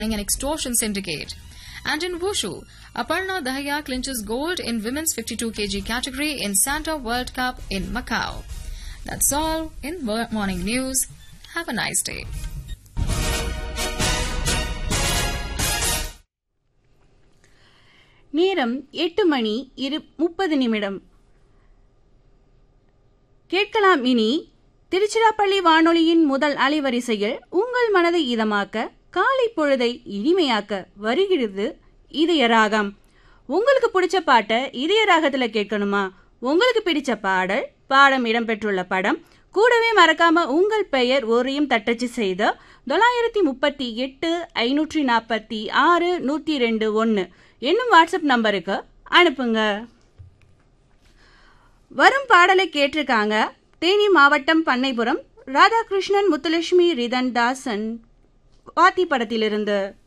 an extortion syndicate. And in Wushu, Aparna Dahya clinches gold in women's 52 kg category in Santa World Cup in Macau. That's all in morning news. Have a nice day. நேரம் எட்டு மணி இரு முப்பது நிமிடம் கேட்கலாம் இனி திருச்சிராப்பள்ளி வானொலியின் முதல் அலைவரிசையில் உங்கள் மனதை இதமாக்க காலை பொழுதை இனிமையாக்க வருகிறது இதய ராகம் உங்களுக்கு பிடிச்ச பாட்டை இதய ராகத்துல கேட்கணுமா உங்களுக்கு பிடிச்ச பாடல் பாடம் இடம்பெற்றுள்ள படம் கூடவே மறக்காம உங்கள் பெயர் ஒரையும் தட்டச்சு செய்த தொள்ளாயிரத்தி முப்பத்தி எட்டு ஐநூற்றி நாற்பத்தி ஆறு நூற்றி ரெண்டு ஒன்று என்னும் வாட்ஸ்அப் நம்பருக்கு அனுப்புங்க வரும் பாடலை கேட்டிருக்காங்க தேனி மாவட்டம் பண்ணைபுரம் ராதாகிருஷ்ணன் முத்துலட்சுமி ரிதன் தாசன் வாத்தி படத்திலிருந்து